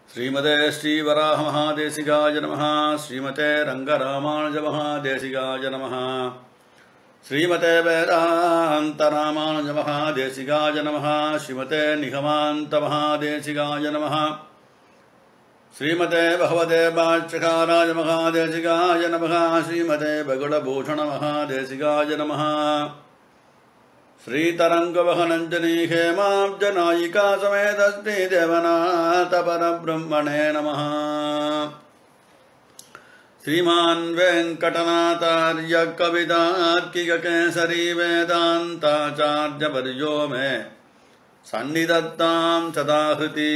श्रीमते श्रीवराहमहादेशिकाय नमः श्रीमते रङ्गरामानुजमहादेशिकाय नमः श्रीमते वेदान्तरामानुजमहादेशिकाय नमः श्रीमते निगमान्तमहादेशिकाय नमः श्रीमते भगवते बाच्यकाराय महादेशिकाय नमः श्रीमते बगुलभूषणमहादेशिकाय नमः श्रीतरङ्गवहनञ्जनी हेमाब्जनायिका समेतस्ति देवनाथपरब्रह्मणे नमः श्रीमान् वेङ्कटनाथार्य कवितार्किककेसरी वेदान्ताचार्यपर्यो मे सन्निधत्तां सदाहृति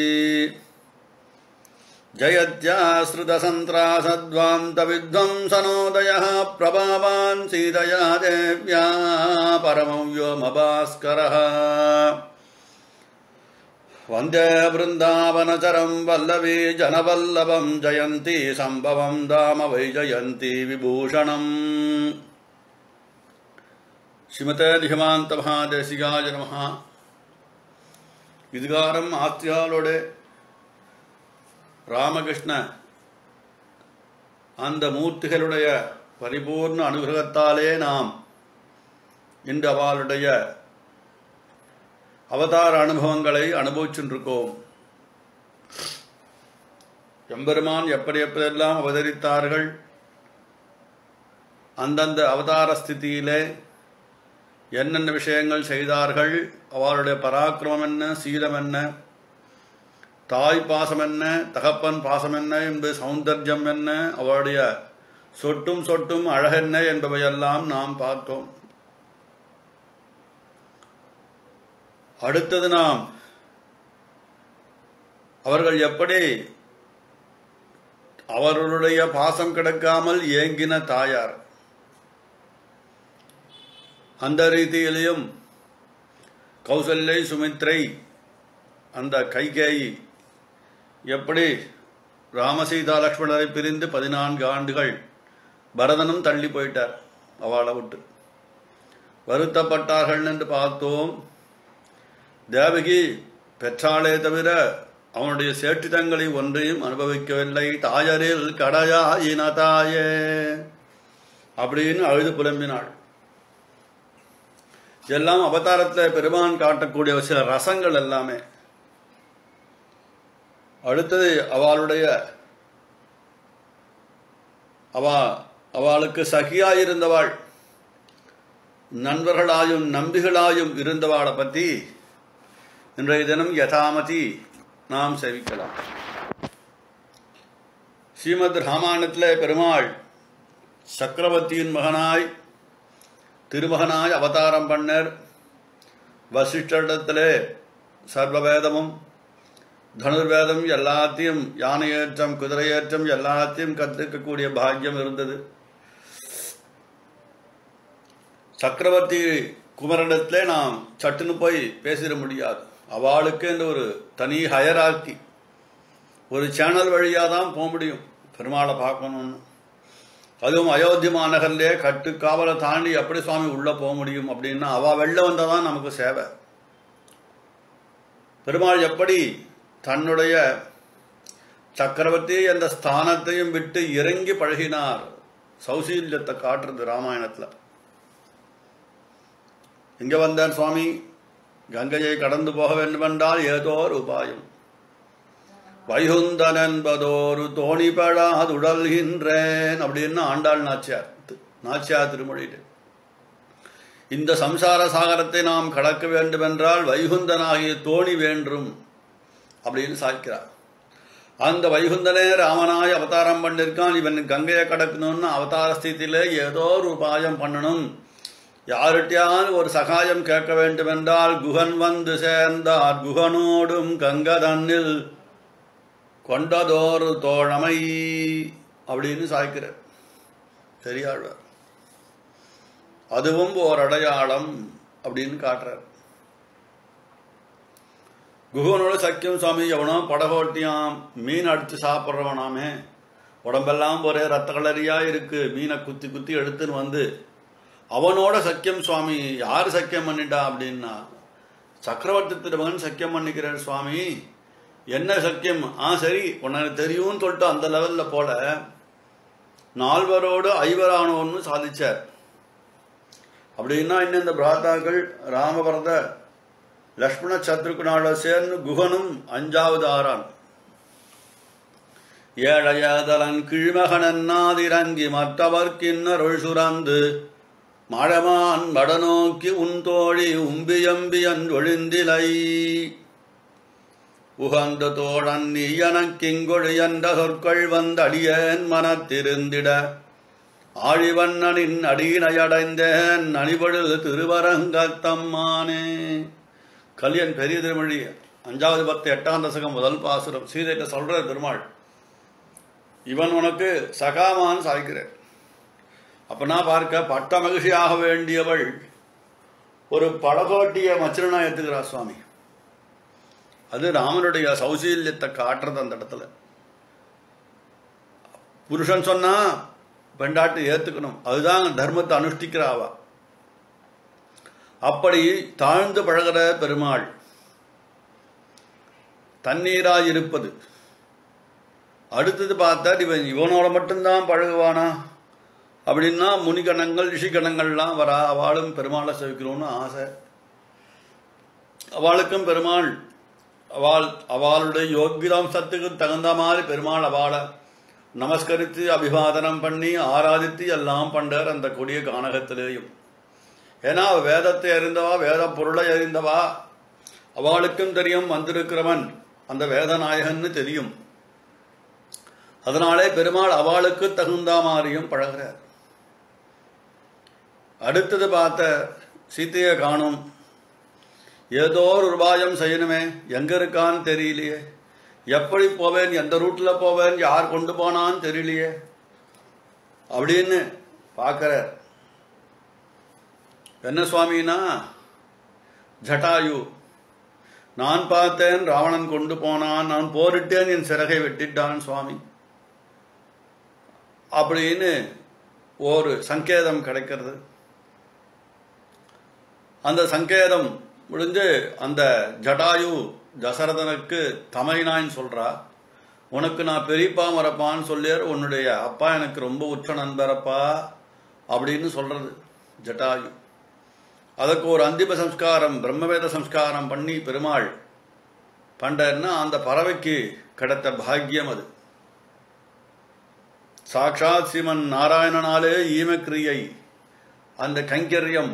जयत्याश्रितसन्त्रासद्वान्तविध्वंसनोदयः प्रभावान् सीतया देव्या परमं व्योमभास्करः वन्दे वृन्दावनचरं वल्लवी जनवल्लभं जयन्ती सम्भवं दाम वै जयन्ती विभूषणम् श्रीमते நிகமாந்தமகாதேசிகாய நம இதுகாரம் ஆத்தியாலோட ராமகிருஷ்ண அந்த மூர்த்திகளுடைய பரிபூர்ண அனுகிரகத்தாலே நாம் இன்று அவளுடைய அவதார அனுபவங்களை அனுபவிச்சுருக்கோம் எம்பெருமான் எப்படி எப்படியெல்லாம் அவதரித்தார்கள் அந்தந்த அவதார ஸ்திதியிலே என்னென்ன விஷயங்கள் செய்தார்கள் அவளுடைய பராக்கிரமம் என்ன சீலம் என்ன தாய் பாசம் என்ன தகப்பன் பாசம் என்ன என்பது சௌந்தர்யம் என்ன அவளுடைய சொட்டும் சொட்டும் அழகென்ன என்பவையெல்லாம் நாம் பார்த்தோம் அடுத்தது நாம் அவர்கள் எப்படி அவர்களுடைய பாசம் கிடக்காமல் ஏங்கின தாயார் அந்த ரீதியிலையும் கௌசல்யை சுமித்ரை அந்த கைகேயி எப்படி ராமசீதா லக்ஷ்மணரை பிரிந்து பதினான்கு ஆண்டுகள் பரதனும் தள்ளி போயிட்டார் அவளை விட்டு வருத்தப்பட்டார்கள் என்று பார்த்தோம் தேவகி பெற்றாலே தவிர அவனுடைய சேட்டிதங்களை ஒன்றையும் அனுபவிக்கவில்லை தாயரில் கடையாயின தாயே அப்படின்னு அழுது புலம்பினாள் எல்லாம் அவதாரத்தில் பெருமான் காட்டக்கூடிய சில ரசங்கள் எல்லாமே அடுத்தது அவளுடைய அவ அவளுக்கு சகியாயிருந்தவாள் நண்பர்களாயும் நம்பிகளாயும் இருந்தவாளை பற்றி இன்றைய தினம் யதாமதி நாம் செவிக்கலாம் ஸ்ரீமத் ராமாயணத்தில் பெருமாள் சக்கரவர்த்தியின் மகனாய் திருமகனாய் அவதாரம் பண்ணர் வசிஷ்டரிடத்திலே சர்வவேதமும் தனுர்வேதம் எல்லாத்தையும் யானையேற்றம் குதிரையேற்றம் எல்லாத்தையும் கற்றுக்கக்கூடிய பாக்கியம் இருந்தது சக்கரவர்த்தி குமரனிடத்திலே நாம் சட்டுன்னு போய் பேசிட முடியாது அவளுக்கு என்று ஒரு தனி ஹயராக்கி ஒரு சேனல் வழியாக தான் போக முடியும் பெருமாளை பார்க்கணும்னு அதுவும் அயோத்தி மாநகர்லே கட்டு காவலை தாண்டி எப்படி சுவாமி உள்ளே போக முடியும் அப்படின்னா அவள் வெளில வந்தால் தான் நமக்கு சேவை பெருமாள் எப்படி தன்னுடைய சக்கரவர்த்தி என்ற ஸ்தானத்தையும் விட்டு இறங்கி பழகினார் சௌசீல்யத்தை காட்டுறது ராமாயணத்தில் இங்கே வந்தேன் சுவாமி கங்கையை கடந்து போக வேண்டுமென்றால் ஏதோ ஒரு உபாயம் வைகுந்தன் என்பதோரு தோணிபடாதுடல்கின்றேன் அப்படின்னு ஆண்டாள் நாச்சியார் நாச்சியார் திருமொழியில் இந்த சம்சார சாகரத்தை நாம் கடக்க வேண்டுமென்றால் வைகுந்தனாகிய தோணி வேண்டும் அப்படின்னு சாய்க்கிறார் அந்த வைகுந்தனே ராமனாய் அவதாரம் பண்ணிருக்கான் இவன் கங்கையை கடக்கணும்னு அவதார ஸ்திதியில ஏதோ ஒரு உபாயம் பண்ணணும் யார்கிட்டயாவது ஒரு சகாயம் கேட்க வேண்டுமென்றால் குகன் வந்து சேர்ந்தார் குகனோடும் கங்கதன்னில் கொண்டதோரு தோழமை அப்படின்னு சாய்க்கிறார் சரியாழ்வார் அதுவும் ஓர் அடையாளம் அப்படின்னு காட்டுறார் குகனோட சக்கியம் சுவாமி எவனோ படகோட்டியாம் மீன் அடித்து சாப்பிட்றவனாமே உடம்பெல்லாம் ஒரே ரத்த கலரியா இருக்கு மீனை குத்தி குத்தி எடுத்துன்னு வந்து அவனோட சக்கியம் சுவாமி யார் சக்கியம் பண்ணிட்டா அப்படின்னா சக்கரவர்த்தி திருமகன் சக்கியம் பண்ணிக்கிறார் சுவாமி என்ன சக்கியம் ஆ சரி உனக்கு தெரியும்னு சொல்லிட்டு அந்த லெவல்ல போல நால்வரோடு ஐவரானோன்னு சாதிச்சார் அப்படின்னா இன்னும் இந்த பிராத்தாக்கள் ராமபரத லக்ஷ்மண சத்ருகுணால சேர்ந்து குகனும் அஞ்சாவது ஆறான் ஏழையதலன் கிழ்மகனன்னாதிரங்கி மற்றவர்க்கின்னருள் சுரந்து மழமான் வடநோக்கி உன் தோழி உம்பியம்பியன் ஒழிந்திலை உகந்த தோழன் நீ எனக்கிங்கொழி என்ற சொற்கள் வந்தடியேன் மனத்திருந்திட ஆழிவண்ணனின் அடியினையடைந்தேன் அணிபொழுது திருவரங்கத்தம்மானே கலியன் பெரிய திருமொழி அஞ்சாவது பத்து எட்டாம் தசகம் முதல் பாசுரம் சீதைட்ட சொல்ற பெருமாள் இவன் உனக்கு சகாமான் சாய்க்கிறேன் அப்பனா பார்க்க பட்ட மகிழ்ச்சியாக வேண்டியவள் ஒரு படகோட்டிய மச்சிரனா ஏத்துக்கிறா சுவாமி அது ராமனுடைய சௌசீல்யத்தை காட்டுறது அந்த இடத்துல புருஷன் சொன்னா பெண்டாட்டு ஏத்துக்கணும் அதுதான் தர்மத்தை அனுஷ்டிக்கிறாவா அப்படி தாழ்ந்து பழகிற பெருமாள் தண்ணீராயிருப்பது அடுத்தது பார்த்தா இவன் இவனோட மட்டும்தான் பழகுவானா அப்படின்னா முனிகணங்கள் ரிஷிகணங்கள்லாம் வரா அவளும் பெருமாளை செவிக்கணும்னு ஆசை அவளுக்கும் பெருமாள் அவள் அவளுடைய யோகிதாம்சத்துக்கு தகுந்த மாதிரி பெருமாள் அவளை நமஸ்கரித்து அபிவாதனம் பண்ணி ஆராதித்து எல்லாம் பண்றார் அந்த கொடிய கானகத்திலேயும் ஏன்னா அவ வேதத்தை அறிந்தவா வேத பொருளை அறிந்தவா அவளுக்கும் தெரியும் வந்திருக்கிறவன் அந்த வேதநாயகன்னு தெரியும் அதனாலே பெருமாள் அவளுக்கு தகுந்த மாதிரியும் பழகிறார் அடுத்தது பார்த்த சீத்தையை காணும் ஏதோ ஒரு உபாயம் செய்யணுமே எங்க இருக்கான்னு தெரியலையே எப்படி போவேன் எந்த ரூட்ல போவேன் யார் கொண்டு போனான்னு தெரியலையே அப்படின்னு பார்க்கிறார் என்ன சுவாமினா ஜட்டாயு நான் பார்த்தேன் ராவணன் கொண்டு போனான் நான் போரிட்டேன் என் சிறகை வெட்டிட்டான் சுவாமி அப்படின்னு ஒரு சங்கேதம் கிடைக்கிறது அந்த சங்கேதம் முடிஞ்சு அந்த ஜடாயு தசரதனுக்கு தமைனான்னு சொல்றா உனக்கு நான் பெரியப்பா மறப்பான்னு சொல்லியார் உன்னுடைய அப்பா எனக்கு ரொம்ப உற்ற நண்பரப்பா அப்படின்னு சொல்றது ஜட்டாயு அதுக்கு ஒரு அந்திம சம்ஸ்காரம் பிரம்மவேத சம்ஸ்காரம் பண்ணி பெருமாள் பண்டன்னா அந்த பறவைக்கு கிடைத்த பாக்கியம் அது சாட்சாத் ஸ்ரீமன் நாராயணனாலே ஈமக்கிரியை அந்த கைங்கரியம்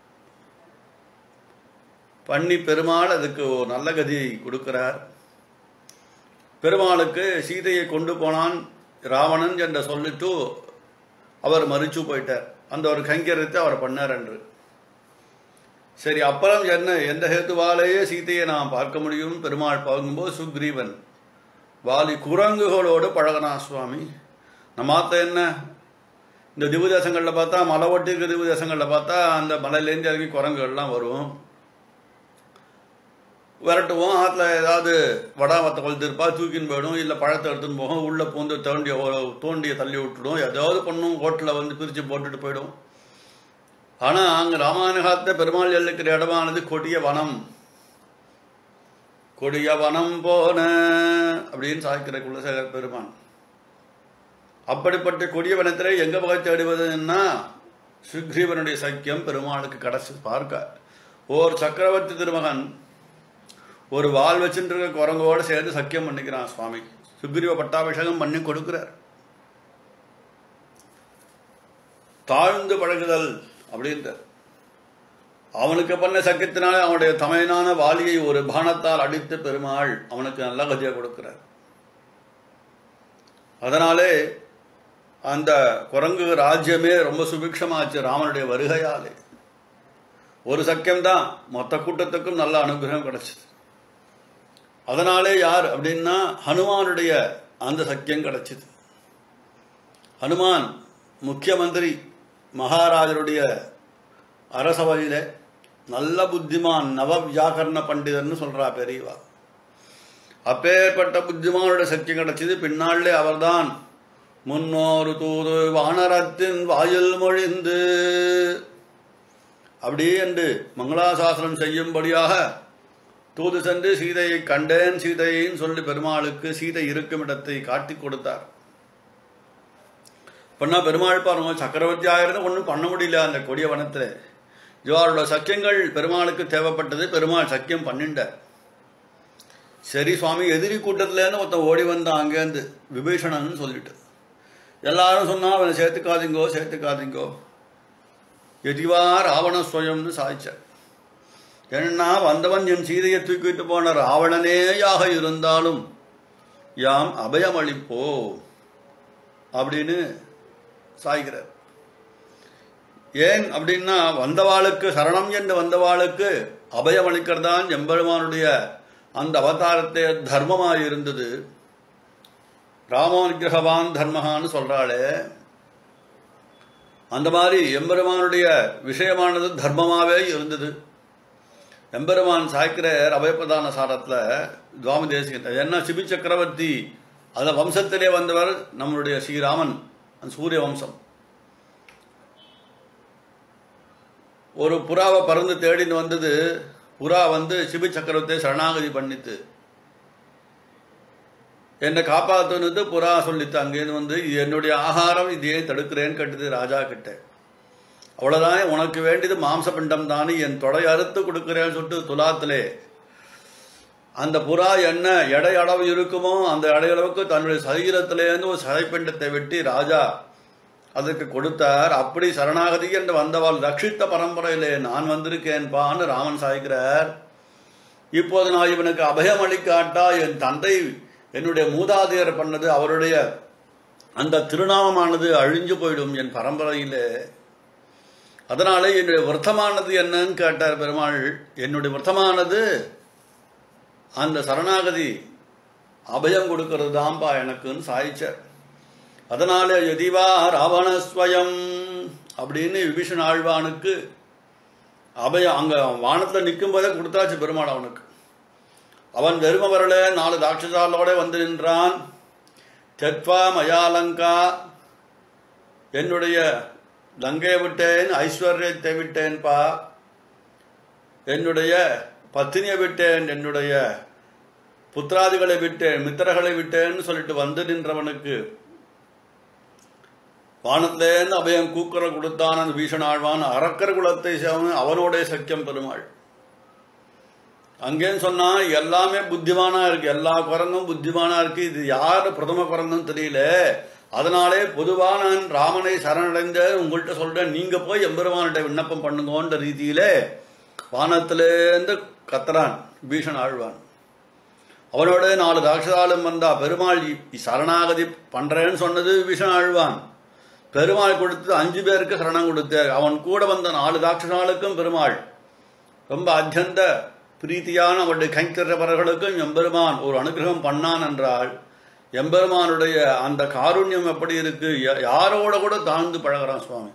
பண்ணி பெருமாள் அதுக்கு ஒரு நல்ல கதியை கொடுக்கிறார் பெருமாளுக்கு சீதையை கொண்டு போனான் ராவணன் என்று சொல்லிட்டு அவர் மறிச்சு போயிட்டார் அந்த ஒரு கைங்கரியத்தை அவர் பண்ணார் என்று சரி அப்புறம் என்ன எந்த ஹேத்துவாலேயே சீதையை நாம் பார்க்க முடியும் பெருமாள் பார்க்கும்போது சுக்ரீவன் வாலி குரங்குகளோடு பழகனா சுவாமி நம்மாத்த என்ன இந்த திவு தேசங்களில் பார்த்தா மலை ஒட்டி இருக்க திவு தேசங்களில் பார்த்தா அந்த மலையிலேருந்து இறங்கி குரங்குகள்லாம் வரும் விரட்டுவோம் ஆற்றுல ஏதாவது வடாமத்தை கொளுத்திருப்பா தூக்கின்னு போயிடும் இல்லை பழத்தை எடுத்துன்னு போகும் உள்ளே பூந்து தோண்டிய தோண்டியை தள்ளி விட்டுடும் ஏதாவது பண்ணும் ஹோட்டலில் வந்து பிரித்து போட்டுட்டு போயிடும் ஆனால் அங்கே ராமாயண காலத்தை பெருமாள் எழுக்கிற இடமானது கொடிய வனம் கொடிய வனம் போன அப்படின்னு சாய்க்கிற குலசேகர் பெருமான் அப்படிப்பட்ட கொடிய வனத்தில் எங்கே போய் தேடுவதுன்னா சுக்ரீவனுடைய சக்கியம் பெருமாளுக்கு கடைசி பார்க்க ஓர் சக்கரவர்த்தி திருமகன் ஒரு வால் வச்சுட்டு இருக்க குரங்கோட சேர்ந்து சக்கியம் பண்ணிக்கிறான் சுவாமி சுக்ரீவ பட்டாபிஷேகம் பண்ணி கொடுக்கிறார் தாழ்ந்து பழகுதல் அப்படின்ற அவனுக்கு பண்ண சக்கியத்தினால அவனுடைய தமையனான வாலியை ஒரு பானத்தால் அடித்து பெருமாள் அவனுக்கு நல்ல கதியை கொடுக்கிறார் அதனாலே அந்த குரங்கு ராஜ்யமே ரொம்ப சுபிக்ஷமாச்சு ராமனுடைய வருகையாலே ஒரு சக்கியம்தான் மொத்த கூட்டத்துக்கும் நல்ல அனுகிரகம் கிடைச்சது அதனாலே யார் அப்படின்னா ஹனுமானுடைய அந்த சக்கியம் கிடைச்சது ஹனுமான் முக்கியமந்திரி மகாராஜருடைய அரசவையில நல்ல புத்திமான் நவ வியாக்கரண பண்டிதர்னு சொல்றா பெரியவா அப்பேற்பட்ட புத்திமானுடைய சக்தி கிடைச்சது பின்னாலே அவர்தான் முன்னோரு தூது வானரத்தின் வாயில் மொழிந்து அப்படி என்று மங்களாசாசனம் செய்யும்படியாக தூது சென்று சீதையை கண்டேன் சீதையின்னு சொல்லி பெருமாளுக்கு சீதை இருக்கும் இடத்தை காட்டி கொடுத்தார் பண்ணா பெருமாள் பாருங்க சக்கரவர்த்தி ஆயிரம் ஒன்றும் பண்ண முடியல அந்த கொடிய வனத்தில் இவரோட சக்கியங்கள் பெருமாளுக்கு தேவைப்பட்டது பெருமாள் சக்கியம் பண்ணிண்டார் சரி சுவாமி எதிரி கூட்டத்துலேருந்து ஒருத்தன் ஓடி வந்தான் அங்கேருந்து விபீஷணன் சொல்லிட்டு எல்லாரும் சொன்னா அவனை சேர்த்துக்காதீங்கோ சேர்த்துக்காதீங்கோ எதிவா ராவண சுயம்னு சாதிச்சார் ஏன்னா வந்தவன் என் சீதையை தூக்கிட்டு போன ராவணனேயாக இருந்தாலும் யாம் அபயமளிப்போ அப்படின்னு சாய்கிறார் ஏன் அப்படின்னா வந்தவாளுக்கு சரணம் என்று வந்தவாளுக்கு அபயம் அளிக்கிறதான் எம்பெருமானுடைய அந்த அவதாரத்தை தர்மமாக இருந்தது ராமோனுகிரகவான் தர்மகான்னு சொல்றாளே அந்த மாதிரி எம்பெருமானுடைய விஷயமானது தர்மமாகவே இருந்தது எம்பெருமான் சாய்க்கிறார் அபயப்பிரதான சாரத்தில் துவாம தேசிகத்தை என்ன சிபி சக்கரவர்த்தி அதில் வம்சத்திலே வந்தவர் நம்மளுடைய ஸ்ரீராமன் அந்த சூரிய வம்சம் ஒரு புறாவை பறந்து தேடின்னு வந்தது புறா வந்து சிபி சக்கரவர்த்தியை சரணாகதி பண்ணித்து என்னை காப்பாற்றுனது புறா சொல்லித்து அங்கேருந்து வந்து இது என்னுடைய ஆகாரம் இது ஏன் தடுக்கிறேன்னு கேட்டது ராஜா கிட்ட அவ்வளோதான் உனக்கு வேண்டியது மாம்ச பிண்டம் தானே என் தொடை அறுத்து கொடுக்குறேன்னு சொல்லிட்டு துலாத்திலே அந்த புறா என்ன எடை அளவு இருக்குமோ அந்த எடை அளவுக்கு தன்னுடைய சரீரத்திலேருந்து ஒரு சதைப்பிண்டத்தை வெட்டி ராஜா அதற்கு கொடுத்தார் அப்படி சரணாகதி என்று வந்தவாள் ரட்சித்த பரம்பரையிலே நான் வந்திருக்கேன்பான்னு ராமன் சாய்க்கிறார் இப்போது நான் இவனுக்கு அபயம் அளிக்காட்டா என் தந்தை என்னுடைய மூதாதையர் பண்ணது அவருடைய அந்த திருநாமமானது அழிஞ்சு போயிடும் என் பரம்பரையிலே அதனாலே என்னுடைய விரதமானது என்னன்னு கேட்டார் பெருமாள் என்னுடைய விரதமானது அந்த சரணாகதி அபயம் கொடுக்கிறது தான்பா எனக்குன்னு சாய்ச்சார் அதனால எதிவா ராவணஸ்வயம் அப்படின்னு விபீஷன் ஆழ்வானுக்கு அபயம் அங்க வானத்துல நிற்கும் போதே கொடுத்தாச்சு பெருமாள் அவனுக்கு அவன் வெறும வரல நாலு தாட்சசாலோட வந்து நின்றான் தெத்வா மயாலங்கா என்னுடைய லங்கையை விட்டேன் ஐஸ்வர்யத்தை விட்டேன்பா என்னுடைய பத்தினியை விட்டேன் என்னுடைய புத்திராதிகளை விட்டேன் மித்திரர்களை விட்டேன்னு சொல்லிட்டு வந்து நின்றவனுக்கு வானத்திலேருந்து அபயம் கூக்குற கொடுத்தான் அந்த பீஷணாழ்வான் அரக்கர் குலத்தை சேவன் அவனோடைய சக்கியம் பெருமாள் அங்கேன்னு சொன்னா எல்லாமே புத்திமானா இருக்கு எல்லா குரங்கும் புத்திமானா இருக்கு இது யார் பிரதம குரங்கும் தெரியல அதனாலே பொதுவா நான் ராமனை சரணடைந்த உங்கள்கிட்ட சொல்றேன் நீங்க போய் எம்பெருமான்கிட்ட விண்ணப்பம் பண்ணுங்கன்ற ரீதியிலே வானத்திலேருந்து கத்துறான் பீஷன் ஆழ்வான் அவனோட நாலு ராட்சதாலும் வந்தா பெருமாள் சரணாகதி பண்றேன்னு சொன்னது பீஷன் ஆழ்வான் பெருமாள் கொடுத்து அஞ்சு பேருக்கு சரணம் கொடுத்தார் அவன் கூட வந்த நாலு ராட்சசாளுக்கும் பெருமாள் ரொம்ப அத்தியந்த பிரீத்தியான அவருடைய கைங்கரவர்களுக்கும் எம்பெருமான் ஒரு அனுகிரகம் பண்ணான் என்றால் எம்பெருமானுடைய அந்த காருண்யம் எப்படி இருக்கு யாரோட கூட தாழ்ந்து பழகிறான் சுவாமி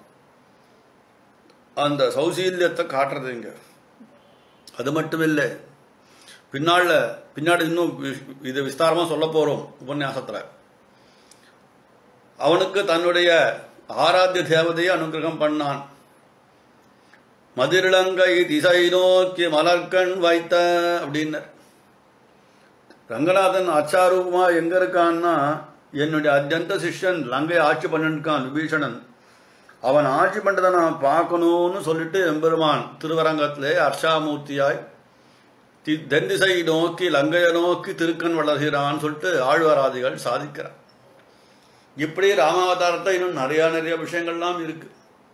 அந்த சௌசீல்யத்தை காட்டுறது இங்க அது மட்டும் இல்லை பின்னால பின்னாடி இன்னும் இது விஸ்தாரமா சொல்ல போறோம் உபன்யாசத்துல அவனுக்கு தன்னுடைய ஆராத்திய தேவதையை அனுகிரகம் பண்ணான் மதிரிளங்கை திசை நோக்கி மலர்கண் வைத்த அப்படின்னர் ரங்கநாதன் அச்சாரூபமா எங்க இருக்கான்னா என்னுடைய அத்தியந்த சிஷ்யன் லங்கை ஆட்சி பண்ணிருக்கான் விபீஷணன் அவன் ஆட்சி பண்றதை நான் பார்க்கணும்னு சொல்லிட்டு எம்பெருமான் திருவரங்கத்திலே அர்ஷாமூர்த்தியாய் தென் திசை நோக்கி லங்கையை நோக்கி திருக்கண் வளர்கிறான்னு சொல்லிட்டு ஆழ்வாராதிகள் சாதிக்கிறான் இப்படி ராமாவதாரத்தை இன்னும் நிறைய நிறைய விஷயங்கள்லாம் இருக்கு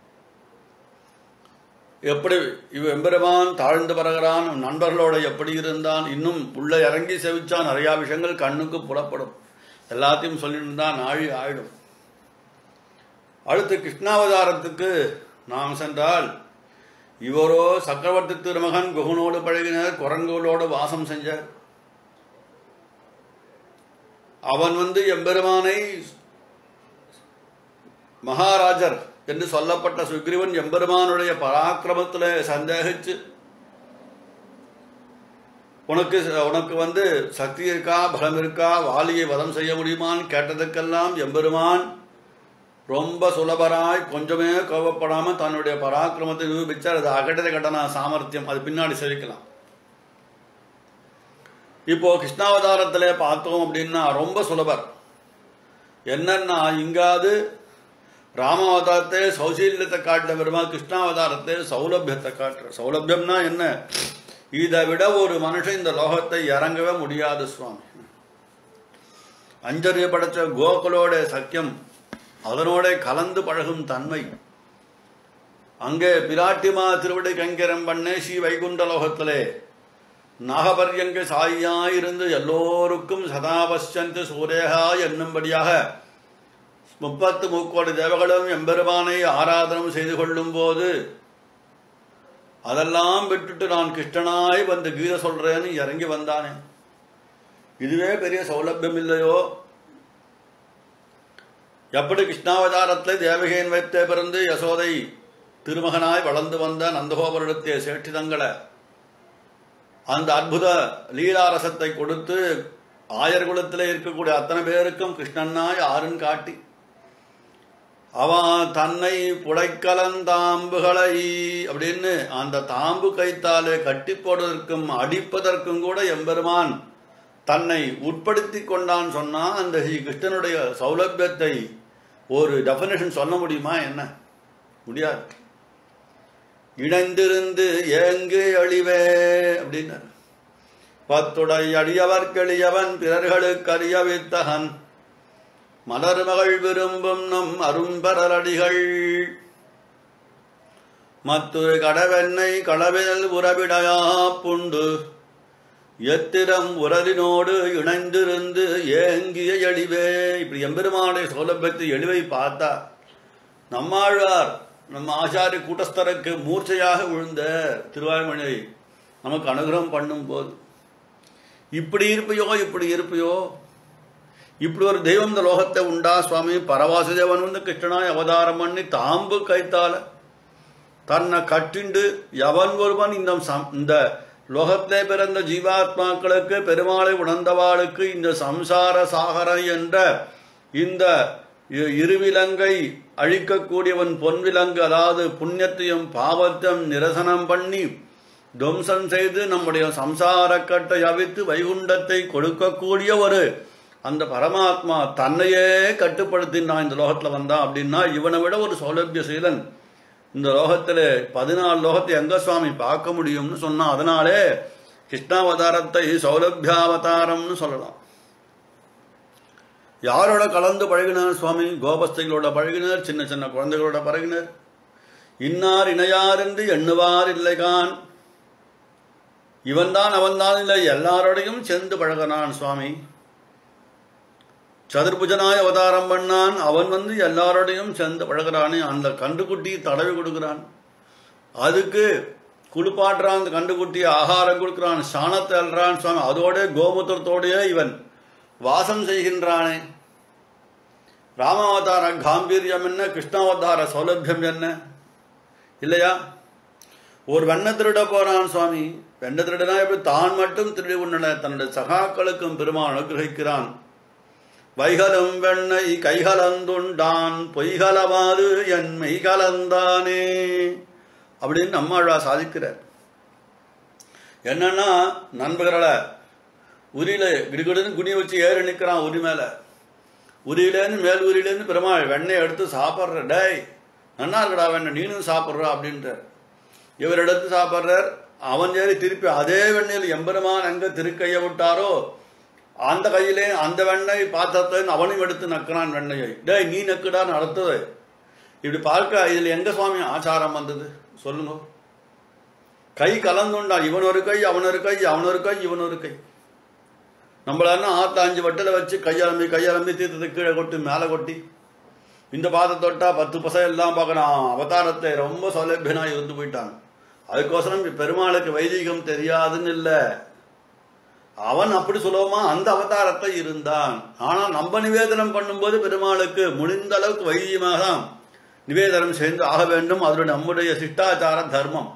எப்படி இவ எம்பெருமான் தாழ்ந்து பறகிறான் நண்பர்களோட எப்படி இருந்தான் இன்னும் உள்ள இறங்கி செவிச்சா நிறைய விஷயங்கள் கண்ணுக்கு புலப்படும் எல்லாத்தையும் சொல்லிட்டு தான் நாழி ஆயிடும் அடுத்து கிருஷ்ணாவதாரத்துக்கு நாம் சென்றால் இவரோ சக்கரவர்த்தி திருமகன் குகனோடு பழகினர் குரங்குகளோடு வாசம் செஞ்சார் அவன் வந்து எம்பெருமானை மகாராஜர் என்று சொல்லப்பட்ட சுக்ரீவன் எம்பெருமானுடைய பராக்கிரமத்தில் சந்தேகிச்சு உனக்கு உனக்கு வந்து சக்தி இருக்கா பலம் இருக்கா வாலியை வதம் செய்ய முடியுமான்னு கேட்டதுக்கெல்லாம் எம்பெருமான் ரொம்ப சுலபராய் கொஞ்சமே கோபப்படாம தன்னுடைய பராக்கிரமத்தை நிரூபிச்சார் அது அகடத கடனா சாமர்த்தியம் அது பின்னாடி செவிக்கலாம் இப்போ கிருஷ்ணாவதாரத்திலே பார்த்தோம் அப்படின்னா ரொம்ப சுலபர் என்னன்னா இங்காவது ராமாவதாரத்தை சௌசீல்யத்தை காட்டுற பெருமாள் கிருஷ்ணாவதாரத்தை சௌலபியத்தை காட்டுற சௌலபியம்னா என்ன இதை விட ஒரு மனுஷன் இந்த லோகத்தை இறங்கவே முடியாது சுவாமி அஞ்சறிய படைச்ச கோகுலோட சக்கியம் அதனோட கலந்து பழகும் தன்மை அங்கே பிராட்டிமா திருவிடை கங்கரம் பண்ணே ஸ்ரீ வைகுண்ட லோகத்திலே நாகபரியங்க சாயியாயிருந்து எல்லோருக்கும் சதாபஷ்யந்து சூரேகா என்னும்படியாக முப்பத்து முக்கோடி தேவகளும் எம்பெருமானை ஆராதனம் செய்து கொள்ளும் போது அதெல்லாம் விட்டுட்டு நான் கிருஷ்ணனாய் வந்து கீதை சொல்றேன்னு இறங்கி வந்தானே இதுவே பெரிய சௌலபியம் இல்லையோ எப்படி கிருஷ்ணாவதாரத்தில் தேவகேன் வைத்தே பிறந்து யசோதை திருமகனாய் வளர்ந்து வந்த நந்தகோபுரத்தை சேட்டிதங்களை அந்த அற்புத லீலாரசத்தை கொடுத்து ஆயர்குலத்தில் இருக்கக்கூடிய அத்தனை பேருக்கும் கிருஷ்ணனாய் ஆறுன்னு காட்டி அவன் தன்னை புடைக்கலந்தாம்புகளை அப்படின்னு அந்த தாம்பு கைத்தாலே கட்டி போடுவதற்கும் அடிப்பதற்கும் கூட எம்பெருமான் தன்னை உட்படுத்தி கொண்டான் சொன்னா அந்த ஸ்ரீ கிருஷ்ணனுடைய சௌலபியத்தை ஒரு டெஃபினேஷன் சொல்ல முடியுமா என்ன முடியாது இணைந்திருந்து ஏங்கு அழிவே அப்படின்னார் பத்துடை அடியவர்க்கெளியவன் பிறர்களுக்கு அறிய வித்தகன் மலர்மகள் விரும்பும் நம் அரும்பரலடிகள் மற்றொரு கடவெண்ணை களவில் உறவிடையா புண்டு எத்திரம் உரலினோடு இணைந்திருந்து ஏங்கிய எழிவே இப்படி எம்பெருமானுடைய சௌலபியத்தை எழிவை பார்த்தா நம்மாழ்வார் நம்ம ஆச்சாரிய கூட்டஸ்தருக்கு மூர்ச்சையாக விழுந்த திருவாய்மொழி நமக்கு அனுகிரகம் பண்ணும் போது இப்படி இருப்பையோ இப்படி இருப்பையோ இப்படி ஒரு தெய்வம் இந்த லோகத்தை உண்டா சுவாமி பரவாசுதேவன் வந்து கிருஷ்ணனாய் அவதாரம் பண்ணி தாம்பு கைத்தால தன்னை கட்டிண்டு எவன் ஒருவன் இந்த சம்- இந்த லோகத்திலே பிறந்த ஜீவாத்மாக்களுக்கு பெருமாளை உணர்ந்தவாளுக்கு இந்த சம்சார சாகரம் என்ற இந்த இ- இருவிலங்கை அழிக்கக்கூடியவன் பொன்விலங்கு அதாவது புண்ணியத்தையும் பாவத்தையும் நிரசனம் பண்ணி துவம்சம் செய்து நம்முடைய சம்சாரக்கட்டை அவித்து வைகுண்டத்தை கொடுக்கக்கூடிய ஒரு அந்த பரமாத்மா தன்னையே கட்டுப்படுத்தினான் இந்த லோகத்துல வந்தான் அப்படின்னா இவனை விட ஒரு சௌலபிய சீலன் இந்த லோகத்துல பதினாலு லோகத்தை எங்க சுவாமி பார்க்க முடியும்னு சொன்னா அதனாலே கிருஷ்ணாவதாரத்தை சௌலபியாவதாரம்னு சொல்லலாம் யாரோட கலந்து பழகினார் சுவாமி கோபஸ்தைகளோட பழகினார் சின்ன சின்ன குழந்தைகளோட பழகினார் இன்னார் இணையார் என்று எண்ணுவார் இல்லைகான் இவன்தான் அவன்தான் இல்லை எல்லாரோடையும் சேர்ந்து பழகினான் சுவாமி சதுர்புஜனாய் அவதாரம் பண்ணான் அவன் வந்து எல்லாரோடையும் சேர்ந்து பழகிறானே அந்த கண்டுக்குட்டி தடவி கொடுக்கிறான் அதுக்கு குளிப்பாட்டுறான் அந்த கண்டுக்குட்டி ஆகாரம் கொடுக்கிறான் சாணத்தை அல்றான் சுவாமி அதோட கோமுத்திரத்தோடயே இவன் வாசம் செய்கின்றானே ராமாவதார காம்பீரியம் என்ன கிருஷ்ணாவதார சௌலபியம் என்ன இல்லையா ஒரு வெண்ண திருட போறான் சுவாமி வெண்ண திருடனா எப்படி தான் மட்டும் திருடி உண்ணல தன்னுடைய சகாக்களுக்கும் பெருமான் அனுகிரகிக்கிறான் வைகலும் வெண்ணை கைகலந்துண்டான் பொய்கலவாறு என் மெய்கலந்தானே அப்படின்னு நம்மாழ்வா சாதிக்கிறார் என்னன்னா நண்பர்களை உரியில கிடுகிடுன்னு குனி வச்சு ஏறி நிற்கிறான் உரி மேல உரியிலேருந்து மேல் உரியிலேருந்து பெருமாள் வெண்ணெய் எடுத்து சாப்பிட்ற டேய் நன்னா இருக்கடா வெண்ணெய் நீனும் சாப்பிட்றா அப்படின்றார் இவர் எடுத்து சாப்பிட்றார் அவன் ஏறி திருப்பி அதே வெண்ணெயில் எம்பெருமான் எங்க திருக்கையை விட்டாரோ அந்த கையிலே அந்த வெண்ணெய் பாத்திரத்தை அவனையும் எடுத்து நக்கினான் வெண்ணெயை டேய் நீ நக்குடான்னு அடுத்தது இப்படி பார்க்க இதுல எங்க சுவாமி ஆச்சாரம் வந்தது சொல்லுங்க கை கலந்துண்டான் இவன் ஒரு கை அவன் ஒரு கை அவன் ஒரு கை இவன் ஒரு கை நம்மளன்னா ஆத்த அஞ்சு வட்டில வச்சு கையலம்பி கையலம்பி தீர்த்தத்தை கீழே கொட்டி மேலே கொட்டி இந்த பாதத்தை தொட்டா பத்து பசை எல்லாம் பார்க்கணும் அவதாரத்தை ரொம்ப சௌலபியனாய் இருந்து போயிட்டான் அதுக்கோசரம் பெருமாளுக்கு வைதிகம் தெரியாதுன்னு இல்லை அவன் அப்படி சுலபமா அந்த அவதாரத்தை இருந்தான் ஆனா நம்ம நிவேதனம் பண்ணும்போது பெருமாளுக்கு முடிந்த அளவுக்கு வைத்தியமாக தான் நிவேதனம் செய்து ஆக வேண்டும் அதனுடைய நம்முடைய சிஷ்டாச்சார தர்மம்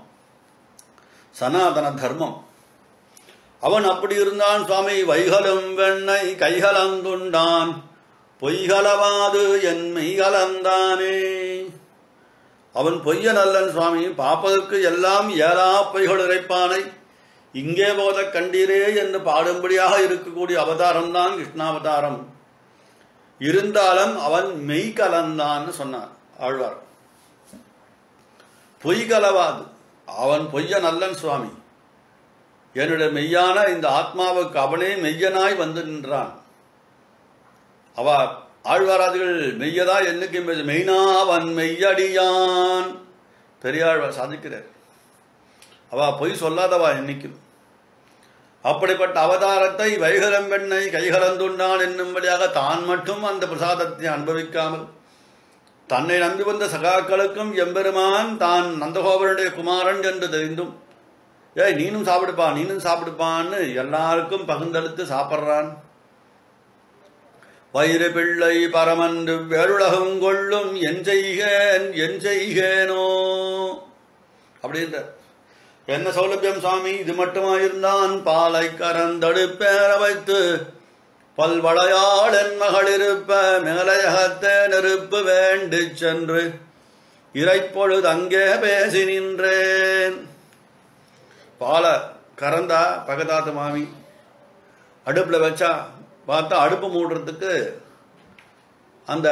சனாதன தர்மம் அவன் அப்படி இருந்தான் சுவாமி வைகலும் வெண்ணை கைகலந்துண்டான் பொய்கலவாது என் மெய்கலந்தானே அவன் பொய்ய நல்லன் சுவாமி பார்ப்பதற்கு எல்லாம் ஏலா பொய்கள் இறைப்பானை இங்கே போத கண்டீரே என்று பாடும்படியாக இருக்கக்கூடிய அவதாரம் தான் கிருஷ்ணாவதாரம் இருந்தாலும் அவன் மெய் கலந்தான்னு சொன்னார் ஆழ்வார் பொய் கலவாது அவன் பொய்ய நல்லன் சுவாமி என்னுடைய மெய்யான இந்த ஆத்மாவுக்கு அவனே மெய்யனாய் வந்து நின்றான் அவ ஆழ்வாராதிகள் மெய்யதா என்னைக்கு மெய்னாவன் மெய்யடியான் பெரியாழ்வார் சாதிக்கிறார் அவ பொய் சொல்லாதவா என்னைக்கும் அப்படிப்பட்ட அவதாரத்தை வைகரம் பெண்ணை கைகலந்துண்டான் என்னும்படியாக தான் மட்டும் அந்த பிரசாதத்தை அனுபவிக்காமல் தன்னை நம்பி வந்த சகாக்களுக்கும் எம்பெருமான் தான் நந்தகோபருடைய குமாரன் என்று தெரிந்தும் ஏய் நீனும் சாப்பிடுப்பா நீனும் சாப்பிடுப்பான்னு எல்லாருக்கும் பகிர்ந்தெடுத்து சாப்பிட்றான் வயிறு பிள்ளை பரமன்று வேறுலகம் கொள்ளும் என் செய்கேன் என் செய்கேனோ அப்படின்ற என்ன சௌலபியம் சுவாமி இது மட்டுமா இருந்தான் பாலை கரந்தடுப்பேற வைத்து பல்வளையாளன் மகளிருப்ப மேலையகத்தே நெருப்பு வேண்டு சென்று இறைப்பொழுது அங்கே பேசி நின்றேன் பாலை கறந்தா பகதாத்து மாமி அடுப்பில் வச்சா பார்த்தா அடுப்பு மூடுறதுக்கு அந்த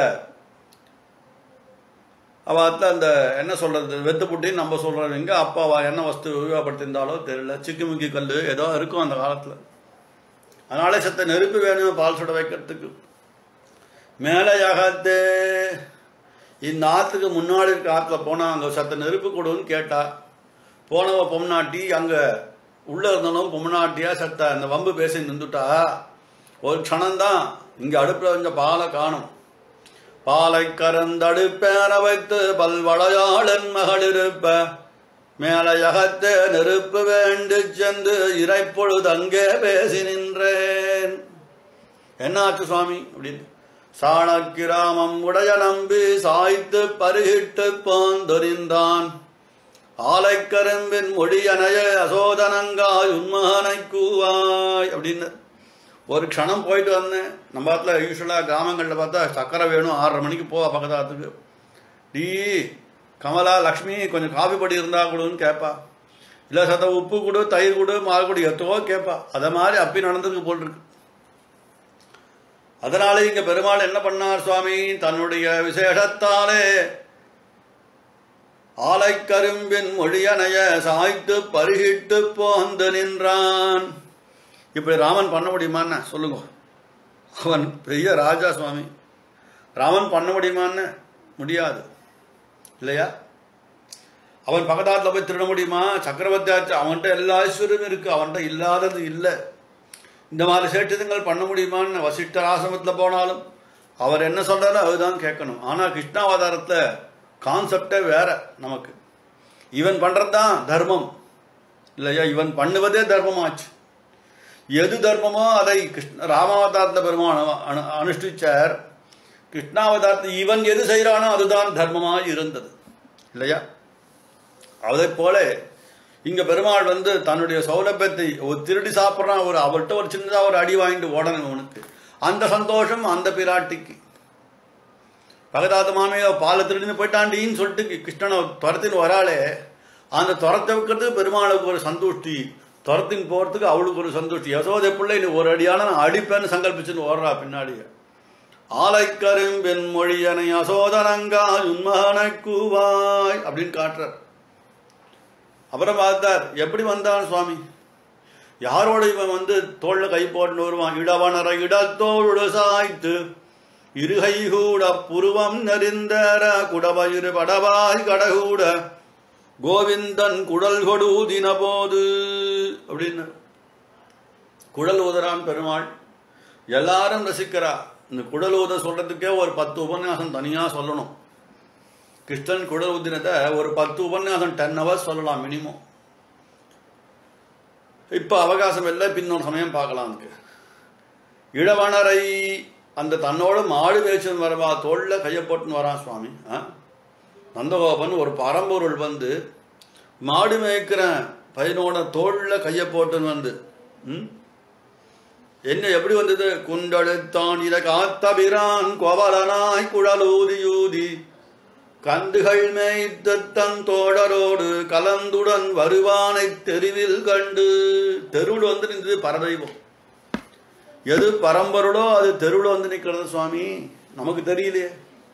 அவாத்தில் அந்த என்ன சொல்கிறது வெத்து புட்டின்னு நம்ம சொல்கிறோம் எங்கே அப்பாவா என்ன வஸ்து உபயோகப்படுத்தியிருந்தாலோ தெரியல சிக்கிமுக்கி கல் ஏதோ இருக்கும் அந்த காலத்தில் அதனால சத்த நெருப்பு வேணும் பால் சுட வைக்கிறதுக்கு மேலே யகத்தே இந்த ஆற்றுக்கு முன்னாடி இருக்க ஆற்றுல போனால் அங்கே சத்த நெருப்பு கொடுன்னு கேட்டா போனவ பொம்னாட்டி அங்கே உள்ளே இருந்தாலும் பொம்னாட்டியாக சத்த அந்த வம்பு பேசி நின்றுட்டா ஒரு க்ஷணம்தான் இங்கே அடுப்பில் கொஞ்சம் பாலை காணும் பாலை கரந்தடுப்பேற வைத்து பல்வளையாளன் மகளிருப்ப மேலையகத்தே நெருப்பு வேண்டு சென்று இறைப்பொழுது அங்கே பேசி நின்றேன் என்னாச்சு சுவாமி அப்படின்னு சாணக்கிராமம் உடைய நம்பி சாய்த்து பருகிட்டு போந்தொரிந்தான் ஆலைக்கரும்பின் மொழியனைய அசோதனங்காய் உன்மகனை கூவாய் அப்படின்னு ஒரு க்ஷணம் போயிட்டு வந்தேன் நம்ம இடத்துல யூஸ்வலாக கிராமங்களில் பார்த்தா சக்கரை வேணும் ஆறரை மணிக்கு போவா பக்கத்தாத்துக்கு டீ கமலா லக்ஷ்மி கொஞ்சம் காஃபி பொடி இருந்தால் கொடுன்னு கேட்பா இல்லை சத்த உப்பு கொடு தயிர் கொடு மால் கொடு எத்தவோ கேட்பா அதை மாதிரி அப்பி நடந்திருக்கு போல் இருக்கு அதனால இங்க பெருமாள் என்ன பண்ணார் சுவாமி தன்னுடைய விசேஷத்தாலே ஆலைக்கரும்பின் மொழியனைய சாய்த்து பருகிட்டு போந்து நின்றான் இப்படி ராமன் பண்ண முடியுமான்னு சொல்லுங்க அவன் பெரிய ராஜா சுவாமி ராமன் பண்ண முடியுமான்னு முடியாது இல்லையா அவன் பக்கத்தாத்தில் போய் திருட முடியுமா சக்கரவர்த்தி ஆச்சு அவன்கிட்ட எல்லா ஐஸ்வர்யமும் இருக்கு அவன்கிட்ட இல்லாதது இல்லை இந்த மாதிரி சேட்டுதங்கள் பண்ண முடியுமான்னு வசிஷ்டர் ஆசிரமத்தில் போனாலும் அவர் என்ன சொல்றாரோ அதுதான் கேட்கணும் ஆனால் கிருஷ்ணாவதாரத்தில் கான்செப்டே வேற நமக்கு இவன் பண்ணுறது தான் தர்மம் இல்லையா இவன் பண்ணுவதே தர்மமாச்சு எது தர்மமோ அதை கிருஷ்ண ராமாவதாரத்தில் பெருமான் அனு அனுஷ்டிச்சார் கிருஷ்ணாவதாரத்தில் இவன் எது செய்கிறானோ அதுதான் தர்மமாக இருந்தது இல்லையா அதை போல இங்க பெருமாள் வந்து தன்னுடைய சௌலபியத்தை ஒரு திருடி சாப்பிட்றான் ஒரு அவர்கிட்ட ஒரு சின்னதாக ஒரு அடி வாங்கிட்டு ஓடணும் அவனுக்கு அந்த சந்தோஷம் அந்த பிராட்டிக்கு பகதாத மாமையோ பாலை திருடின்னு போயிட்டாண்டின்னு சொல்லிட்டு கிருஷ்ணனை துரத்தின்னு வராளே அந்த துரத்தை வைக்கிறதுக்கு பெருமாளுக்கு ஒரு சந்தோஷ்டி துரத்தின் போகிறதுக்கு அவளுக்கு ஒரு சந்தோஷ்டி யசோதை பிள்ளை நீ ஒரு அடியான நான் அடிப்பேன்னு சங்கல்பிச்சுன்னு ஓடுறா பின்னாடியே ஆலைக்கரும்பின் மொழியனை அசோதனங்கா உன்மகனை கூவாய் அப்படின்னு காட்டுறார் அப்புறம் பார்த்தார் எப்படி வந்தான் சுவாமி யாரோட இவன் வந்து தோல்ல கை போட்டு வருவான் இடவனர இடத்தோடு சாய்த்து இருகை கூட புருவம் நெறிந்தர குடவயிறு படவாய் கடகூட கோவிந்தன் குடல் கொடூதின போது அப்படின்னு குடல் ஊதரான் பெருமாள் எல்லாரும் ரசிக்கிறா இந்த குடல் ஊத சொல்றதுக்கே ஒரு பத்து உபன்யாசம் தனியா சொல்லணும் கிருஷ்ணன் குடல் ஊதினத்தை ஒரு பத்து உபன்யாசம் டென் ஹவர்ஸ் சொல்லலாம் மினிமம் இப்போ அவகாசம் இல்லை பின்னொரு சமயம் பார்க்கலாம் அதுக்கு இளவனரை அந்த தன்னோட மாடு மேய்ச்சல் வரவா தோல்ல கையை போட்டுன்னு வரான் சுவாமி ஆ நந்தகோபன் ஒரு பரம்பொருள் வந்து மாடு மேய்க்கிற பையனோட தோல்ல கையை போட்டுன்னு வந்து ம் என்ன எப்படி வந்தது குண்டெடுத்தான் இத காத்தபிரான் கோவலனாய் குழலூதி யூதி கண்டுகள் மேய்த்த தன் தோழரோடு கலந்துடன் வருவானை தெருவில் கண்டு தெருவில் வந்து நின்றது பரதெய்வம் எது பரம்பொருளோ அது தெருவில் வந்து நிற்கிறது சுவாமி நமக்கு தெரியலையே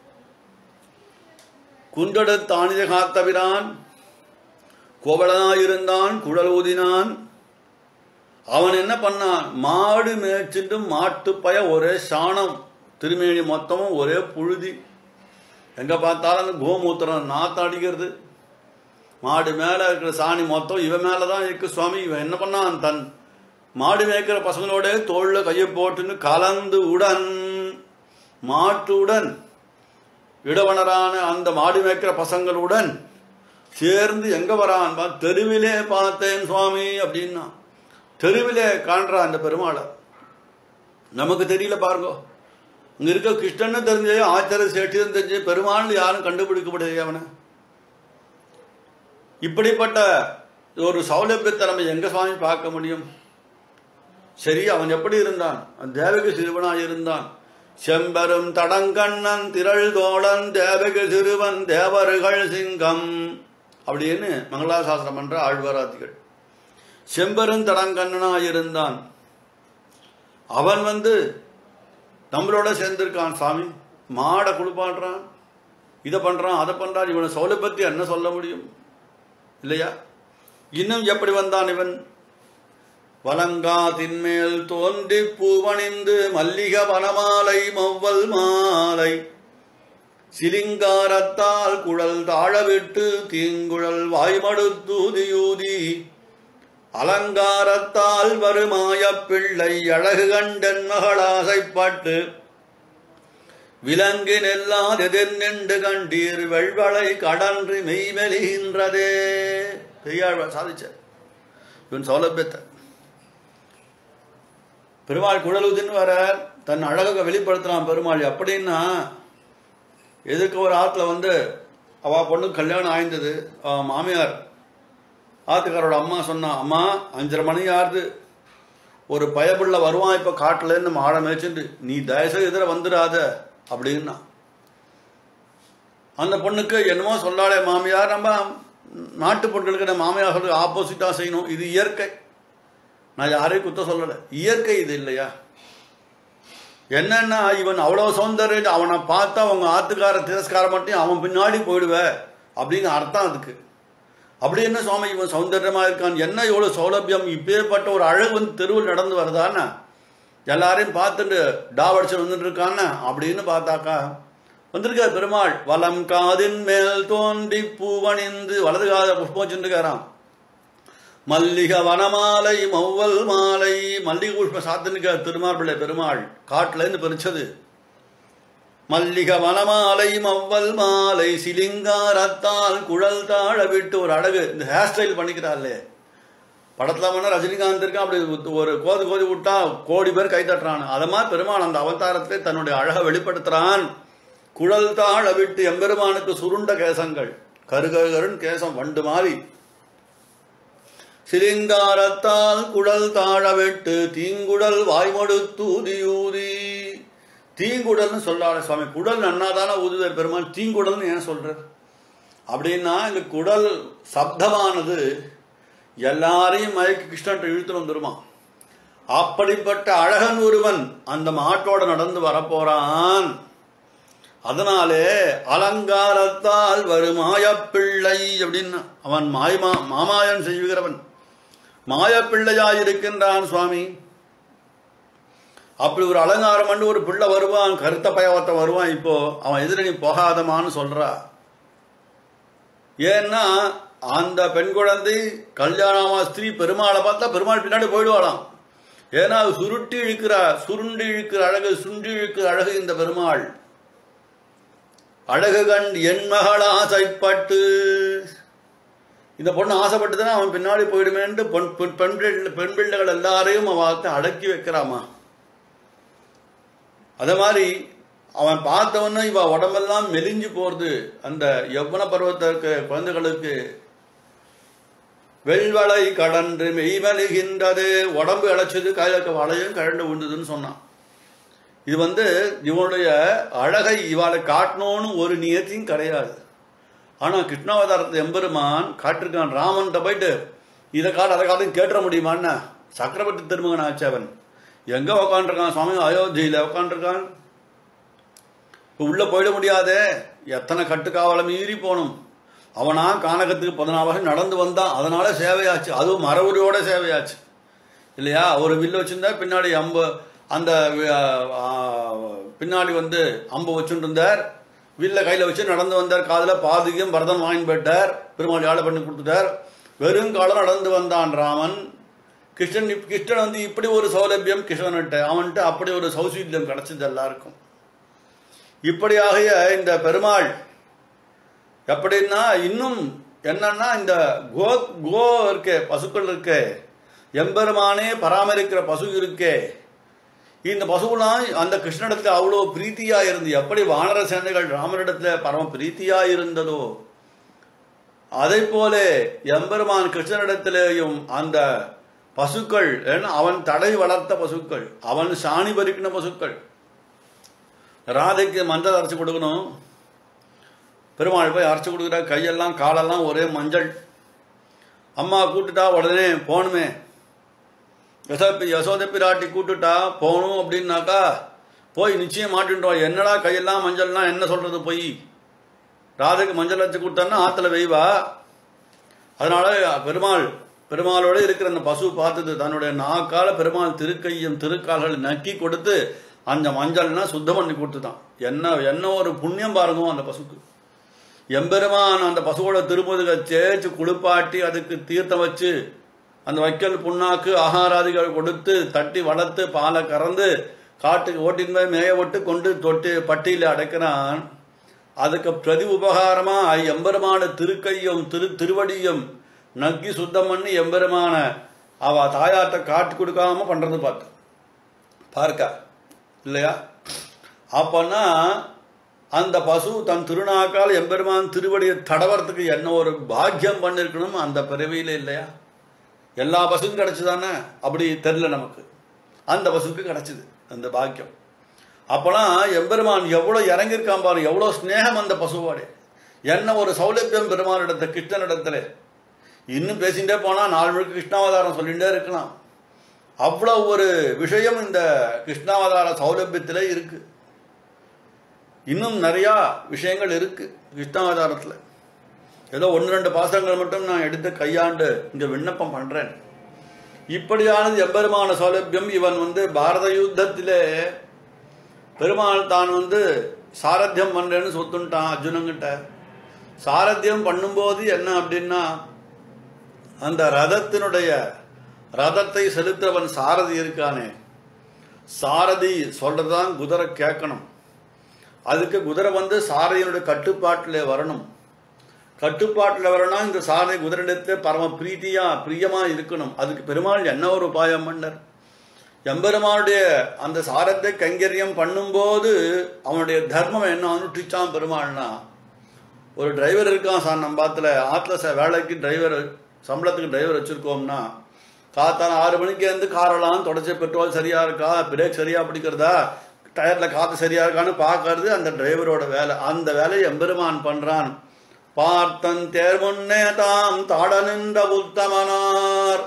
குன்றெடுத்து ஆணித காத்தவிரான் கோவலனாயிருந்தான் குழல் ஊதினான் அவன் என்ன பண்ணான் மாடு மேய்ச்சிட்டு மாட்டு பய ஒரே சாணம் திருமேனி மொத்தமும் ஒரே புழுதி எங்க பார்த்தாலும் அந்த கோமூத்திரம் நாத்தம் அடிக்கிறது மாடு மேல இருக்கிற சாணி மொத்தம் இவன் மேலதான் இருக்கு சுவாமி இவன் என்ன பண்ணான் தன் மாடு மேய்க்கிற பசங்களோட தோல்ல கையை போட்டுன்னு கலந்து உடன் மாட்டுடன் இடவனரான அந்த மாடு மேய்க்கிற பசங்களுடன் சேர்ந்து எங்க வரான் பா, தெருவிலே பார்த்தேன் சுவாமி அப்படின்னா தெருவிலே காண்றான் அந்த பெருமாளை நமக்கு தெரியல பாருங்க இங்க இருக்க கிருஷ்ணன்னு தெரிஞ்சு ஆச்சாரிய சேட்டின்னு தெரிஞ்சு பெருமாள் யாரும் கண்டுபிடிக்க முடியாது அவனை இப்படிப்பட்ட ஒரு சௌலபியத்தை நம்ம எங்க சுவாமி பார்க்க முடியும் சரி அவன் எப்படி இருந்தான் தேவகி சிறுவனாய் இருந்தான் செம்பரும் தடங்கண்ணன் திரள் தோழன் தேவகி சிறுவன் தேவர்கள் சிங்கம் அப்படின்னு மங்களாசாசனம் பண்ற ஆழ்வாராதிகள் செம்பரும் தடங்கண்ணனாய் இருந்தான் அவன் வந்து நம்மளோட சேர்ந்திருக்கான் சாமி மாடை குளிப்பாடுறான் இதை பண்றான் அதை பண்றான் இவனை சௌலபத்தி என்ன சொல்ல முடியும் இல்லையா இன்னும் எப்படி வந்தான் இவன் வலங்காதின் மேல் தோன்றி பூவணிந்து மல்லிக வனமாலை மௌவல் மாலை சிலிங்காரத்தால் குழல் தாழவிட்டு தீங்குழல் வாய்மடுத்தூதியூதி அலங்காரத்தால் வருமாய பிள்ளை அழகு கண்டன் மகளாசைப்பட்டு விலங்கு நெல்லாதெதிர் நின்று கண்டீர் வெள்வளை கடன்று மெய்மெலிகின்றதே பெரியாழ்வார் சாதிச்சார் இவன் சௌலபியத்தை பெருமாள் குழலுதுன்னு வர தன் அழகை வெளிப்படுத்துறான் பெருமாள் அப்படின்னா எதுக்கு ஒரு ஆத்துல வந்து அவ பொண்ணுக்கு கல்யாணம் ஆயிருந்தது அவ மாமியார் ஆத்துக்காரோட அம்மா சொன்னா அம்மா அஞ்சரை மணி ஆறுது ஒரு பயப்புள்ள வருவான் இப்ப காட்டுலன்னு மாடை மேய்ச்சிட்டு நீ தயவுசெய்து எதிர வந்துடாத அப்படின்னா அந்த பொண்ணுக்கு என்னமோ சொல்லாலே மாமியார் நம்ம நாட்டு பொண்களுக்கு நம்ம மாமியார் சொல்றது ஆப்போசிட்டா செய்யணும் இது இயற்கை நான் யாரையும் குத்த சொல்லலை இயற்கை இது இல்லையா என்னன்னா இவன் அவ்வளோ சௌந்தர்யம் அவனை பார்த்தா அவங்க ஆத்துக்கார திரஸ்காரம் மட்டும் அவன் பின்னாடி போயிடுவ அப்படின்னு அர்த்தம் அதுக்கு அப்படி என்ன சுவாமி இவன் சௌந்தர்யமா இருக்கான் என்ன இவ்வளவு சௌலபியம் இப்பேற்பட்ட ஒரு அழகு வந்து தெருவில் நடந்து வருதானே எல்லாரையும் பார்த்துட்டு டாவடிச்சு வந்துட்டு இருக்கான்னு அப்படின்னு பார்த்தாக்கா வந்திருக்கார் பெருமாள் வலம் காதின் மேல் தோண்டி பூவணிந்து வலது காத புஷ்பம் வச்சுருக்காராம் மல்லிக வனமாலை மௌவல் மாலை மல்லிகை புஷ்ப சாத்தனுக்கு திருமார் பிள்ளை பெருமாள் காட்டுல இருந்து பறிச்சது மல்லிக வனமாலை மவ்வல் மாலை சிலிங்காரத்தால் குழல் தாழ விட்டு ஒரு அழகு இந்த ஹேர் ஸ்டைல் பண்ணிக்கிறாள்லே படத்துல வேணா ரஜினிகாந்த் இருக்கான் அப்படி ஒரு கோது கோதி விட்டா கோடி பேர் கை தட்டுறான் அத மாதிரி பெருமாள் அந்த அவதாரத்திலே தன்னுடைய அழகை வெளிப்படுத்துறான் குழல் தாழ விட்டு எம்பெருமானுக்கு சுருண்ட கேசங்கள் கருகருன்னு கேசம் வண்டு மாறி சிலிங்காரத்தால் குழல் தாழ விட்டு தீங்குடல் வாய்மொடுத்து ஊதி தீங்குடல்னு சொல்லாத சுவாமி குடல் நன்னாதானே ஊதுதல் பெருமான் தீங்குடல்னு ஏன் சொல்றார் அப்படின்னா இந்த குடல் சப்தமானது எல்லாரையும் மயக்கி கிருஷ்ணன் இழுத்துட்டு வந்துருமா அப்படிப்பட்ட அழகன் ஒருவன் அந்த மாட்டோட நடந்து வரப்போறான் அதனாலே அலங்காரத்தால் வருமாய பிள்ளை அப்படின்னு அவன் மாயமா மாமாயன் செய்கிறவன் மாயப்பிள்ளையாயிருக்கின்றான் சுவாமி அப்படி ஒரு அலங்காரம் பண்ணி ஒரு பிள்ளை வருவான் கருத்த பயவத்தை வருவான் இப்போ அவன் எதிர நீ போகாதமான்னு சொல்றா ஏன்னா அந்த பெண் குழந்தை கல்யாணமா ஸ்திரீ பெருமாளை பார்த்தா பெருமாள் பின்னாடி போயிடுவாளாம் ஏன்னா அது சுருட்டி இழுக்கிற சுருண்டு இழுக்கிற அழகு சுண்டி இழுக்கிற அழகு இந்த பெருமாள் அழகு கண் என் மகள் ஆசைப்பட்டு இந்த பொண்ணு ஆசைப்பட்டுதானே அவன் பின்னாடி போயிடுமேன்ட்டு பெண் பெண் பெண் பிள்ளை- பெண் பிள்ளைகள் எல்லாரையும் அவன் அடக்கி வைக்கிறாமா அதே மாதிரி அவன் பார்த்தவொன்னே இவ உடம்பெல்லாம் மெலிஞ்சு போறது அந்த யவ்வன பருவத்திற்கு குழந்தைகளுக்கு வெள்வளை கடன்று மெய்மலுகின்றது உடம்பு இழைச்சது கையில வளையும் கழண்டு விழுந்ததுன்னு சொன்னான் இது வந்து இவனுடைய அழகை இவாளை காட்டணும்னு ஒரு நியத்தியும் கிடையாது ஆனா கிருஷ்ணாவதாரத்தை எம்பெருமான் காட்டிருக்கான் ராமன்கிட்ட போயிட்டு இதை காட்டு அதை காட்டு கேட்டுற முடியுமான்னு சக்கரவர்த்தி திருமகன் ஆச்சு அவன் எங்க உக்காண்டிருக்கான் சுவாமி அயோத்தியில உக்காண்டிருக்கான் இப்போ உள்ள போயிட முடியாதே எத்தனை கட்டுக்காவலை மீறி போகணும் அவனா கானகத்துக்கு பதினாலு வருஷம் நடந்து வந்தான் அதனால சேவையாச்சு அதுவும் மரபுரியோட சேவையாச்சு இல்லையா ஒரு வில்லு வச்சிருந்தா பின்னாடி அம்பு அந்த அஹ், ஆஹ், பின்னாடி வந்து அம்பு வச்சுட்டு இருந்தார் வில்ல கையில வச்சு நடந்து வந்தார் காதுல பாதுகையும் பரதம் வாங்கி போயிட்டார் பெருமாள் யாழை பண்ணி கொடுத்துட்டார் வெறும் காலம் நடந்து வந்தான் ராமன் கிருஷ்ணன் இப்- கிருஷ்ணன் வந்து இப்படி ஒரு சௌலபியம் கிருஷ்ணன்கிட்ட அவன்கிட்ட அப்படி ஒரு சௌசீல்யம் கிடைச்சது எல்லாருக்கும் இப்படியாக இந்த பெருமாள் எப்படின்னா இன்னும் என்னன்னா இந்த கோ கோ இருக்கே பசுக்கள் இருக்கே எம்பெருமானே பராமரிக்கிற பசு இருக்கே இந்த பசுலாம் அந்த கிருஷ்ணனிடத்துல அவ்வளோ பிரீத்தியா இருந்து எப்படி வானர சேனைகள் ராமனிடத்துல பரம பிரீத்தியா இருந்ததோ அதை போல எம்பெருமான் கிருஷ்ணனிடத்திலேயும் அந்த பசுக்கள் ஏன்னா அவன் தடை வளர்த்த பசுக்கள் அவன் சாணி பறிக்கின பசுக்கள் ராதைக்கு மஞ்சள் அரைச்சு கொடுக்கணும் பெருமாள் போய் அரைச்சு கொடுக்குற கையெல்லாம் காலெல்லாம் ஒரே மஞ்சள் அம்மா கூட்டுட்டா உடனே போகணுமே யசோபி யசோத பிராட்டி கூட்டுட்டா போகணும் அப்படின்னாக்கா போய் நிச்சயம் மாட்டின்றோம் என்னடா கையெல்லாம் மஞ்சள்னா என்ன சொல்றது போய் ராதைக்கு மஞ்சள் வச்சு கொடுத்தான்னா ஆத்துல வெய்வா அதனால பெருமாள் பெருமாளோட இருக்கிற அந்த பசு பார்த்தது தன்னுடைய நாக்கால பெருமாள் திருக்கையும் திருக்கால்களை நக்கி கொடுத்து அந்த மஞ்சள்னா சுத்தம் பண்ணி கொடுத்துதான் என்ன என்ன ஒரு புண்ணியம் பாருங்க அந்த பசுக்கு எம்பெருமான் அந்த பசுவோட திருமுதுக தேய்ச்சி குளிப்பாட்டி அதுக்கு தீர்த்தம் வச்சு அந்த வைக்கல் புண்ணாக்கு ஆகாராதிகள் கொடுத்து தட்டி வளர்த்து பாலை கறந்து காட்டுக்கு ஓட்டின் போய் மேய விட்டு கொண்டு தொட்டி பட்டியில் அடைக்கிறான் அதுக்கு பிரதி உபகாரமா எம்பெருமான திருக்கையும் திரு திருவடியும் நக்கி சுத்தம் பண்ணி எம்பெருமான அவ தாயார்ட்ட காட்டி கொடுக்காம பண்றது பார்த்து பார்க்க இல்லையா அப்பன்னா அந்த பசு தன் திருநாக்கால் எம்பெருமான் திருவடியை தடவறதுக்கு என்ன ஒரு பாக்கியம் பண்ணிருக்கணும் அந்த பிறவியில இல்லையா எல்லா பசுக்கும் கிடைச்சுதானே அப்படி தெரில நமக்கு அந்த பசுக்கு கிடைச்சது அந்த பாக்கியம் அப்போலாம் எம்பெருமான் எவ்வளோ இறங்கியிருக்கான் பாரு எவ்வளோ ஸ்நேகம் அந்த பசுவோட என்ன ஒரு சௌலபியம் பெருமானிடத்த கிருஷ்ணனிடத்துல இன்னும் பேசிகிட்டே போனால் நாலு முழுக்க கிருஷ்ணாவதாரம் சொல்லிகிட்டே இருக்கலாம் அவ்வளோ ஒரு விஷயம் இந்த கிருஷ்ணாவதார சௌலபியத்தில் இருக்கு இன்னும் நிறையா விஷயங்கள் இருக்கு கிருஷ்ணாவதாரத்தில் ஏதோ ஒன்று ரெண்டு பாசங்கள் மட்டும் நான் எடுத்து கையாண்டு இங்கே விண்ணப்பம் பண்ணுறேன் இப்படியானது எம்பெருமான சௌலபியம் இவன் வந்து பாரத யுத்தத்திலே பெருமாள் தான் வந்து சாரத்தியம் பண்றேன்னு சொத்துன்ட்டான் அர்ஜுனங்கிட்ட சாரத்தியம் பண்ணும்போது என்ன அப்படின்னா அந்த ரதத்தினுடைய ரதத்தை செலுத்துறவன் சாரதி இருக்கானே சாரதி சொல்றதான் குதிரை கேட்கணும் அதுக்கு குதிரை வந்து சாரதியினுடைய கட்டுப்பாட்டில் வரணும் கட்டுப்பாட்டில் வரணும் இந்த சாரதி குதிரையிடத்தில் பரம பிரீத்தியா பிரியமா இருக்கணும் அதுக்கு பெருமாள் என்ன ஒரு உபாயம் பண்ணார் எம்பெருமானுடைய அந்த சாரத்தை கைங்கரியம் பண்ணும்போது அவனுடைய தர்மம் என்ன அனுஷ்டிச்சான் பெருமாள்னா ஒரு டிரைவர் இருக்கான் சார் நம்ம ஆத்துல ஆத்துல ச- வேலைக்கு டிரைவர் சம்பளத்துக்கு டிரைவர் வச்சிருக்கோம்னா காத்தால ஆறு மணிக்கு இருந்து காரெல்லாம் தொடச்ச பெட்ரோல் சரியா இருக்கா பிரேக் சரியா பிடிக்கிறதா டயர்ல காத்து சரியா இருக்கான்னு பார்க்கறது அந்த டிரைவரோட வேலை அந்த வேலையை எம்பெருமான் பண்றான் பார்த்தன் தேர் முன்னே தாம் தாட நின்ற உத்தமனார்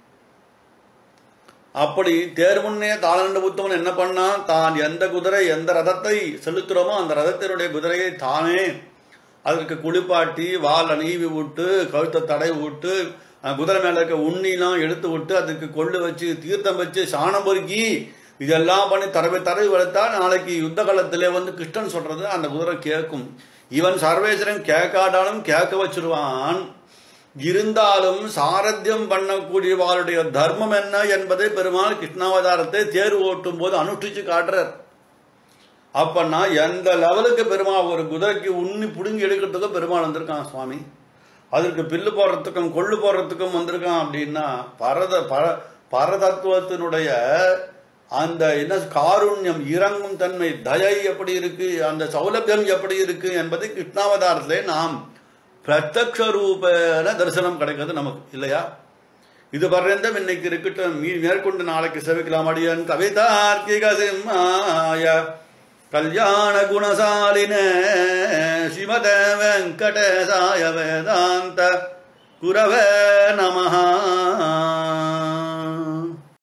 அப்படி தேர் முன்னே தாளண்ட புத்தவன் என்ன பண்ணான் தான் எந்த குதிரை எந்த ரதத்தை செலுத்துறோமோ அந்த ரதத்தினுடைய குதிரையை தானே அதற்கு குளிப்பாட்டி வால் நீவி விட்டு கழுத்தை தடை விட்டு அஹ், குதிரை மேல இருக்க உண்ணிலாம் எடுத்து விட்டு அதுக்கு கொள்ளு வச்சு தீர்த்தம் வச்சு சாணம் பொறுக்கி இதெல்லாம் பண்ணி தரவை தரவி வளர்த்தா நாளைக்கு யுத்த காலத்திலே வந்து கிருஷ்ணன் சொல்றது அந்த குதிரை கேட்கும் இவன் சர்வேஸ்வரன் கேட்காட்டாலும் கேட்க வச்சிருவான் இருந்தாலும் சாரத்தியம் பண்ணக்கூடியவாளுடைய தர்மம் என்ன என்பதை பெருமாள் கிருஷ்ணாவதாரத்தை தேர் ஓட்டும் போது அனுஷ்டிச்சு காட்டுறார் அப்பன்னா எந்த லெவலுக்கு பெருமாள் ஒரு குதிரைக்கு உண்ணி புடுங்கி எடுக்கிறதுக்கும் பெருமாள் வந்திருக்கான் சுவாமி அதற்கு பில்லு போடுறதுக்கும் கொள்ளு போடுறதுக்கும் வந்திருக்கான் அப்படின்னா பரத பர பரதத்துவத்தினுடைய அந்த என்ன காருண்யம் இறங்கும் தன்மை தயை எப்படி இருக்கு அந்த சௌலபியம் எப்படி இருக்கு என்பதை கிருஷ்ணாவதாரத்திலே நாம் பிரத்யக்ஷ ரூபேன தரிசனம் கிடைக்கிறது நமக்கு இல்லையா இது பர்யந்தம் இன்னைக்கு இருக்கட்டும் மீ மேற்கொண்டு நாளைக்கு செவிக்கலாம் அடியன் கவிதார்க்கிக சிம்மாய கல்யாண குணசாலின ஸ்ரீமத வெங்கடேசாய வேதாந்த குரவே நமஹா